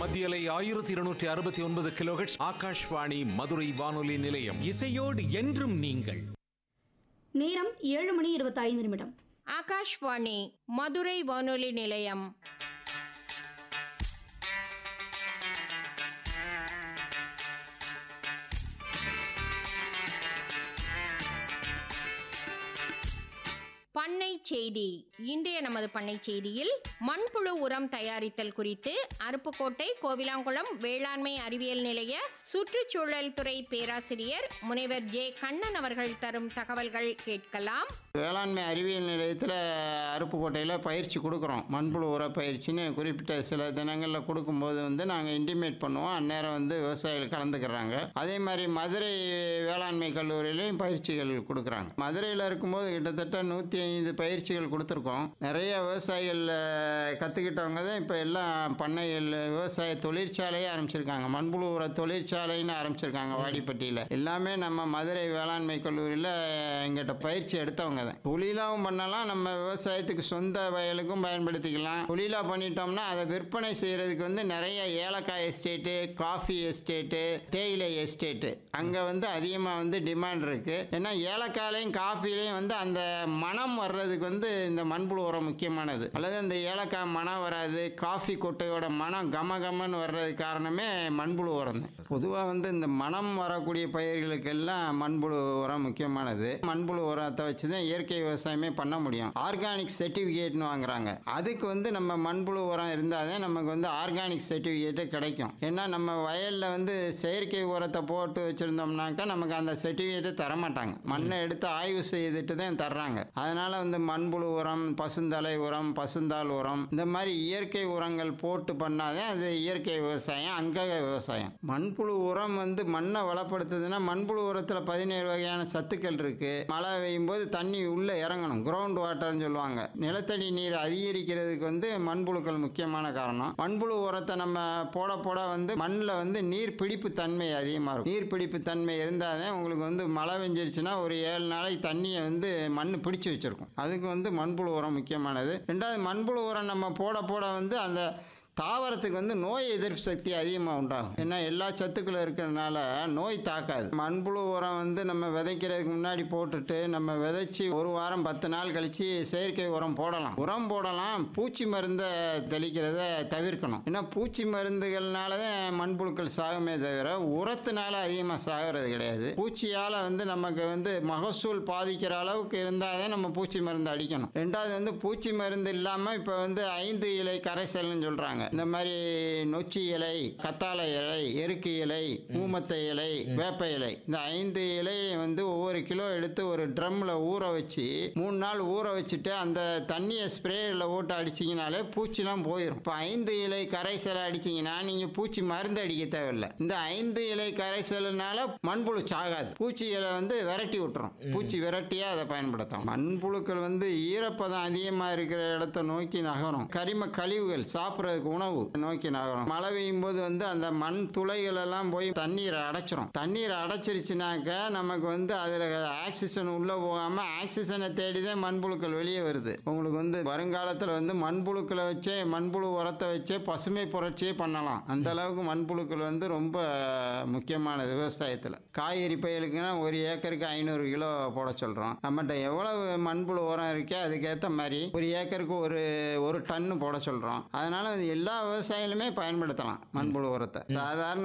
மத்தியலை ஆயிரத்தி இருநூற்றி அறுபத்தி ஒன்பது கிலோஹெட்ஸ் ஆகாஷ்வாணி மதுரை வானொலி நிலையம் இசையோடு என்றும் நீங்கள் நேரம் ஏழு மணி இருபத்தைந்து நிமிடம் ஆகாஷ்வாணி மதுரை வானொலி நிலையம் பண்ணை செய்தி இன்றைய நமது பண்ணை செய்தியில் மண்புழு உரம் தயாரித்தல் குறித்து அருப்புக்கோட்டை கோவிலாங்குளம் வேளாண்மை அறிவியல் நிலைய சுற்றுச்சூழல் துறை பேராசிரியர் முனைவர் ஜே கண்ணன் அவர்கள் தரும் தகவல்கள் கேட்கலாம் வேளாண்மை அறிவியல் நிலையத்தில் அருப்புக்கோட்டையில் பயிற்சி கொடுக்குறோம் மண்புழு உர பயிற்சின்னு குறிப்பிட்ட சில தினங்களில் கொடுக்கும்போது வந்து நாங்கள் இன்டிமேட் பண்ணுவோம் அந்நேரம் வந்து விவசாயிகள் கலந்துக்கிறாங்க அதே மாதிரி மதுரை வேளாண்மை கல்லூரியிலையும் பயிற்சிகள் கொடுக்குறாங்க மதுரையில் இருக்கும்போது கிட்டத்தட்ட நூற்றி ஐந்து பயிற்சிகள் கொடுத்துருக்கோம் நிறைய விவசாயிகள் கற்றுக்கிட்டவங்க தான் இப்போ எல்லாம் பண்ணைகள் விவசாய தொழிற்சாலையே ஆரம்பிச்சிருக்காங்க மண்புழு உர தொழிற்சாலைன்னு ஆரம்பிச்சிருக்காங்க வாடிப்பட்டியில் எல்லாமே நம்ம மதுரை வேளாண்மை கல்லூரியில் எங்கிட்ட பயிற்சி எடுத்தவங்க தான் தொழிலாகவும் பண்ணலாம் நம்ம விவசாயத்துக்கு சொந்த வயலுக்கும் பயன்படுத்திக்கலாம் தொழிலாக பண்ணிட்டோம்னா அதை விற்பனை செய்கிறதுக்கு வந்து நிறைய ஏலக்காய் எஸ்டேட்டு காஃபி எஸ்டேட்டு தேயிலை எஸ்டேட்டு அங்கே வந்து அதிகமாக வந்து டிமாண்ட் இருக்குது ஏன்னா ஏலக்காயிலையும் காஃபிலையும் வந்து அந்த மனம் வர்றதுக்கு வந்து இந்த மண்புழு உரம் முக்கியமானது அல்லது அந்த ஏலக்காய் மனம் வராது காஃபி கொட்டையோட மனம் கம கமன்னு வர்றதுக்கு காரணமே மண்புழு உரம் தான் பொதுவாக வந்து இந்த மனம் வரக்கூடிய பயிர்களுக்கெல்லாம் மண்புழு உரம் முக்கியமானது மண்புழு உரத்தை வச்சு தான் இயற்கை விவசாயமே பண்ண முடியும் ஆர்கானிக் சர்டிஃபிகேட்னு வாங்குறாங்க அதுக்கு வந்து நம்ம மண்புழு உரம் இருந்தால் தான் நமக்கு வந்து ஆர்கானிக் சர்டிஃபிகேட்டு கிடைக்கும் ஏன்னா நம்ம வயலில் வந்து செயற்கை உரத்தை போட்டு வச்சுருந்தோம்னாக்கா நமக்கு அந்த சர்டிஃபிகேட்டு தரமாட்டாங்க மண்ணை எடுத்து ஆய்வு செய்துட்டு தான் தர்றாங்க அதனால் வந்து மண்புழு உரம் பசுந்தலை உரம் பசுந்தாள் உரம் இந்த மாதிரி இயற்கை உரங்கள் போட்டு பண்ணாதான் அது இயற்கை விவசாயம் அங்கக விவசாயம் மண்புழு உரம் வந்து மண்ணை வளப்படுத்துதுன்னா மண்புழு உரத்தில் பதினேழு வகையான சத்துக்கள் இருக்கு மழை பெய்யும் போது தண்ணி உள்ளே இறங்கணும் கிரவுண்ட் வாட்டர்னு சொல்லுவாங்க நிலத்தடி நீர் அதிகரிக்கிறதுக்கு வந்து மண்புழுக்கள் முக்கியமான காரணம் மண்புழு உரத்தை நம்ம போட போட வந்து மண்ணில் வந்து நீர் பிடிப்பு தன்மை அதிகமாக இருக்கும் நீர் பிடிப்பு தன்மை இருந்தால் தான் உங்களுக்கு வந்து மழை பெஞ்சிருச்சுன்னா ஒரு ஏழு நாளைக்கு தண்ணியை வந்து மண் பிடிச்சு வச்சிருக்கும் அதுக்கு வந்து மண்புழு உரம் முக்கியமானது ரெண்டாவது மண்புழு உரம் நம்ம போட போட வந்து அந்த தாவரத்துக்கு வந்து நோய் எதிர்ப்பு சக்தி அதிகமாக உண்டாகும் ஏன்னா எல்லா சத்துக்களும் இருக்கிறதுனால நோய் தாக்காது மண்புழு உரம் வந்து நம்ம விதைக்கிறதுக்கு முன்னாடி போட்டுட்டு நம்ம விதைச்சி ஒரு வாரம் பத்து நாள் கழித்து செயற்கை உரம் போடலாம் உரம் போடலாம் பூச்சி மருந்தை தெளிக்கிறத தவிர்க்கணும் ஏன்னா பூச்சி மருந்துகள்னால தான் மண்புழுக்கள் சாகுமே தவிர உரத்தினால அதிகமாக சாகிறது கிடையாது பூச்சியால் வந்து நமக்கு வந்து மகசூல் பாதிக்கிற அளவுக்கு இருந்தால் தான் நம்ம பூச்சி மருந்து அடிக்கணும் ரெண்டாவது வந்து பூச்சி மருந்து இல்லாமல் இப்போ வந்து ஐந்து இலை கரைசல்னு சொல்கிறாங்க இந்த மாதிரி நொச்சி இலை கத்தாழை இலை எருக்கு இலை ஊமத்தை இலை வேப்ப இலை இந்த ஐந்து இலையை வந்து ஒவ்வொரு கிலோ எடுத்து ஒரு ட்ரம்மில் ஊற வச்சு மூணு நாள் ஊற வச்சுட்டு அந்த தண்ணியை ஸ்ப்ரேயில் போட்டு அடிச்சிங்கனாலே பூச்சிலாம் போயிடும் இப்போ ஐந்து இலை கரைசலை அடிச்சிங்கன்னா நீங்கள் பூச்சி மருந்து அடிக்க தேவையில்லை இந்த ஐந்து இலை கரைசல்னால மண்புழு சாகாது பூச்சிகளை வந்து விரட்டி விட்டுரும் பூச்சி விரட்டியாக அதை பயன்படுத்தும் மண்புழுக்கள் வந்து ஈரப்பதம் அதிகமாக இருக்கிற இடத்த நோக்கி நகரும் கரிம கழிவுகள் சாப்பிட்றதுக்கு உணவு நோக்கி நகரும் மழை பெய்யும் போது வந்து அந்த மண் துளைகள் எல்லாம் போய் தண்ணீரை அடைச்சிரும் தண்ணீரை அடைச்சிருச்சுனாக்க நமக்கு வந்து அதில் ஆக்சிஜன் உள்ளே போகாமல் ஆக்சிஜனை தேடி தான் மண்புழுக்கள் வெளியே வருது உங்களுக்கு வந்து வருங்காலத்தில் வந்து மண்புழுக்களை வச்சே மண்புழு உரத்தை வச்சே பசுமை புரட்சியே பண்ணலாம் அந்த அளவுக்கு மண்புழுக்கள் வந்து ரொம்ப முக்கியமானது விவசாயத்தில் காய்கறி பயிலுக்குன்னா ஒரு ஏக்கருக்கு ஐநூறு கிலோ போட சொல்கிறோம் நம்மகிட்ட எவ்வளவு மண்புழு உரம் இருக்கே அதுக்கேற்ற மாதிரி ஒரு ஏக்கருக்கு ஒரு ஒரு டன்னு போட சொல்கிறோம் அதனால் எல்லா விவசாயிகளுமே பயன்படுத்தலாம் மண்புழு உரத்தை சாதாரண